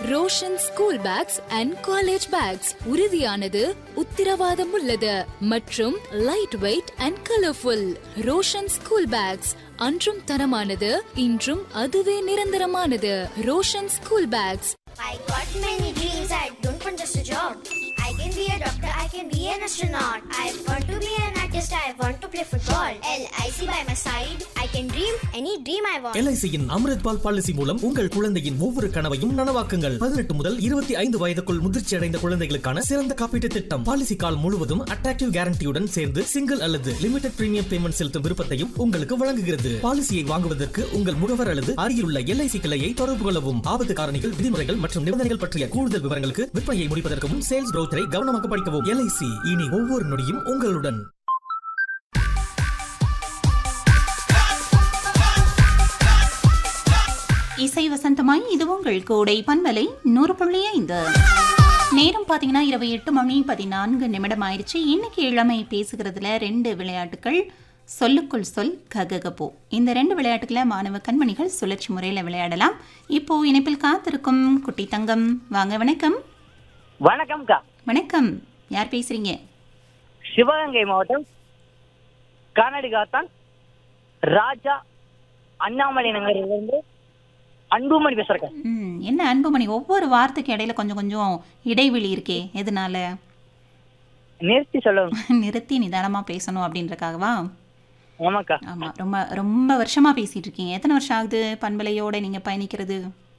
Roshan school bags and college bags உறுதியானது உத்தரவாதம் உள்ளது மற்றும் light weight and colourful Roshan school bags அன்றும் தரமானது இன்றும் அதுவே நிரந்தரமானது Roshan school bags I got many dreams. I don't want just a job. I can be a doctor. I can be an astronaut. I want to be an artist. I want to play football. LIC by my side. I can dream any dream I want. எல்ஐசியின் Amrit Baal policy மூலம் உங்கள் குழந்தையின் ஒவ்வொரு கனவையும் நனவாக்குங்கள் பதினெட்டு முதல் இருபத்தி ஐந்து வயதுக்குள் முதிர்ச்சி அடைந்த குழந்தைகளுக்கான சிறந்த காப்பீட்டு திட்டம் பாலிசி கால் முழுவதும் அட்ராக்டிவ் கேரண்டியுடன் சேர்ந்து சிங்கிள் அல்லது லிமிடெட் பிரீமியம் பேமெண்ட் செலுத்தும் விருப்பத்தையும் உங்களுக்கு வழங்குகிறது பாலிசியை வாங்குவதற்கு உங்கள் முகவர் அல்லது அருகிலுள்ள எல்ஐசி கிளையை தொடர்பு கொள்ளவும் ஆபத்து காரணிகள் விதிமுறைகள் மற்றும் நிபந்தனைகள் பற்றிய கூடுதல் விவரங்களுக்கு விற்பனையை முடிப்பதற்கு முன் சேல்ஸ் ப்ரௌச்சரை கவனமாக படிக்கவும் எல்ஐசி இனி ஒவ்வொரு நொடியும் உங்களுடன் இசை வசந்தமாய் இது உங்கள் கோடை பன்மலை நூறு புள்ளி ஐந்து நேரம் பார்த்தீங்கன்னா இரவு எட்டு மணி பதினான்கு நிமிடம் ஆயிடுச்சு இன்னைக்கு இளமை பேசுகிறதுல ரெண்டு விளையாட்டுகள் சொல்லுக்குள் சொல் கககப்போ இந்த ரெண்டு விளையாட்டுகளை மாணவ கண்மணிகள் சுழற்சி முறையில் விளையாடலாம் இப்போ இணைப்பில் காத்திருக்கும் குட்டி தங்கம் வாங்க வணக்கம் வணக்கம்க்கா வணக்கம் யார் பேசுறீங்க சிவகங்கை மாவட்டம் கானடிகாத்தான் ராஜா அண்ணாமலை நகரிலிருந்து அன்புமணி பேசுறேன் ம் என்ன அன்புமணி ஒவ்வொரு வார்த்தைக்கு இடையில கொஞ்சம் கொஞ்சம் இடைவெளி இருக்கே எதனால நிறுத்தி சொல்லணும் நிறுத்தி நிதானமாக பேசணும் அப்படின்றக்காகவா ஆமாக்கா ஆமாம் ரொம்ப ரொம்ப வருஷமாக பேசிகிட்டு இருக்கீங்க எத்தனை வருஷம் ஆகுது பண்பலையோட நீங்கள் பயணிக்கிறது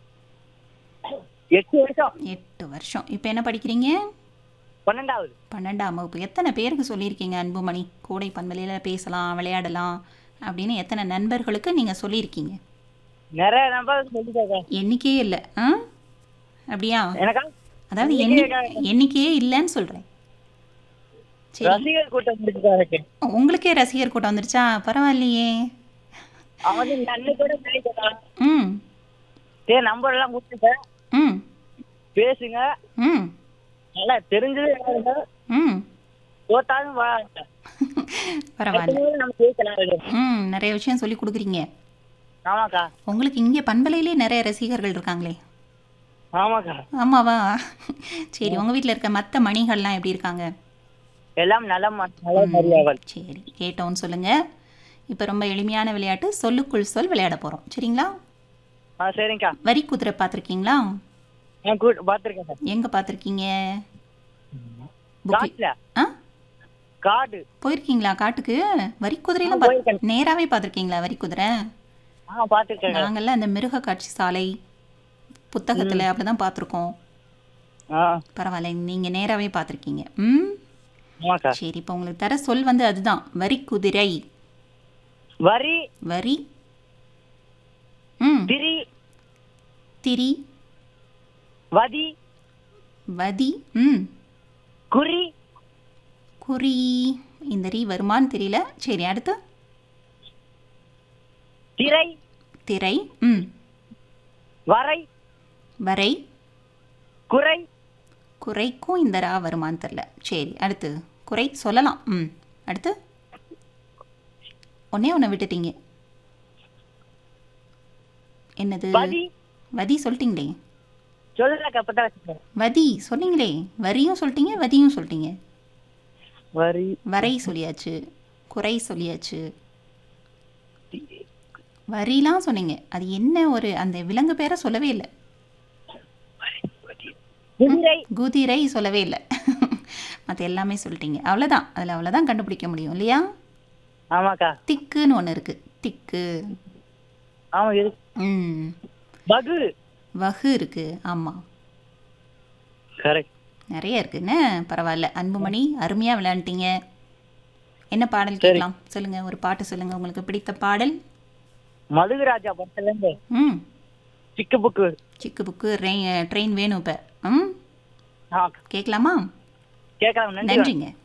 எட்டு வருஷம் எட்டு வருஷம் இப்போ என்ன படிக்கிறீங்க பன்னெண்டாவது பன்னெண்டாம் வகுப்பு எத்தனை பேருக்கு சொல்லியிருக்கீங்க அன்புமணி கோடை பண்பலையில் பேசலாம் விளையாடலாம் அப்படின்னு எத்தனை நண்பர்களுக்கு நீங்கள் சொல்லியிருக்கீங்க நிறைய நம்பர் சொல்லிட்டாக்கா எண்ணிக்கையே இல்லை ஆ அப்படியா எனக்கா அதாவது எண்ணி எண்ணிக்கையே இல்லைன்னு சொல்கிறேன் சரி ரசிகர் கூட்டம் முடிச்சுக்கா இருக்கு உங்களுக்கே ரசிகர் கூட்டம் வந்துருச்சா பரவாயில்லையே அவன் நன்மை கூட கிடைக்கா ம் சரி நம்பர் எல்லாம் கொடுத்துட்டேன் ம் பேசுங்க ம் நல்லா தெரிஞ்சது யாருங்க ம் தோத்தாலும் வராங்க பரவாயில்ல நம்ம பேசலாம் ம் நிறைய விஷயம் சொல்லி கொடுக்குறீங்க ஆமாக்கா உங்களுக்கு இங்கே பண்பலையிலே நிறைய ரசிகர்கள் இருக்காங்களே ஆமாக்கா ஆமாவா சரி உங்கள் வீட்டில் இருக்க மற்ற மணிகள்லாம் எப்படி இருக்காங்க எல்லாம் நலம் நல்ல மரியாதை சரி கேட்டோன்னு சொல்லுங்கள் இப்போ ரொம்ப எளிமையான விளையாட்டு சொல்லுக்குள் சொல் விளையாட போகிறோம் சரிங்களா ஆ சரிங்கக்கா வரி குதிரை பார்த்துருக்கீங்களா நான் கூட்டு பார்த்துருக்கேன் சார் எங்கே பார்த்துருக்கீங்க புக்கு காட்டுல ஆ காடு போயிருக்கீங்களா காட்டுக்கு வரி குதிரையெல்லாம் ஆ, போயிருக்கேன். பார்த்து நேராகவே பார்த்துருக்கீங்களா வரி குதிரை ஆ பார்த்துருக்கேன் நாங்கள்லாம் அந்த மிருக காட்சி சாலை புத்தகத்தில் அப்படி தான் பார்த்துருக்கோம் ஆ பரவாயில்ல நீங்கள் நேராகவே பார்த்துருக்கீங்க ம் ஆமாக்கா சரி இப்போ உங்களுக்கு தர சொல் வந்து அதுதான் வரி குதிரை வரி வரி ம் திரி திரி வதி வதி ம் குறி குறி இந்த ரீ வருமான்னு தெரியல சரி அடுத்து திரை திரை ம் வரை வரை குறை குறைக்கும் இந்த ரா வருமான்னு தெரில சரி அடுத்து குறை சொல்லலாம் ம் அடுத்து ஒன்னே ஒன்று விட்டுட்டீங்க என்னது வதி வதி சொல்லிட்டீங்களே சொல்லலக்கா அப்பதான் வச்சுக்கேன் வதி சொன்னீங்களே வரியும் சொல்லிட்டீங்க வதியும் சொல்லிட்டீங்க வரி வரை சொல்லியாச்சு குறை சொல்லியாச்சு வரிலாம் சொன்னீங்க அது என்ன ஒரு அந்த விலங்கு பேரை சொல்லவே இல்லை குதிரை குதிரை சொல்லவே இல்லை மற்ற எல்லாமே சொல்லிட்டீங்க அவ்வளோதான் அதில் அவ்வளோதான் கண்டுபிடிக்க முடியும் இல்லையா ஆமாக்கா திக்குன்னு ஒன்று இருக்குது திக்கு ஆமா இருக்கு ம் பகு வகு இருக்குது ஆமாம் கரெக்ட் நிறைய இருக்குன்னு பரவாயில்ல அன்புமணி அருமையாக விளையாண்டுட்டீங்க என்ன பாடல் கேட்கலாம் சொல்லுங்கள் ஒரு பாட்டு சொல்லுங்கள் உங்களுக்கு பிடித்த பாடல் மதுகராஜா படத்துல இருந்து ம் சிக்கு புக்கு சிக்கு புக்கு ட்ரெயின் வேணும் இப்போ ம் ஆ கேட்கலாமா கேட்கலாம் நன்றி நன்றிங்க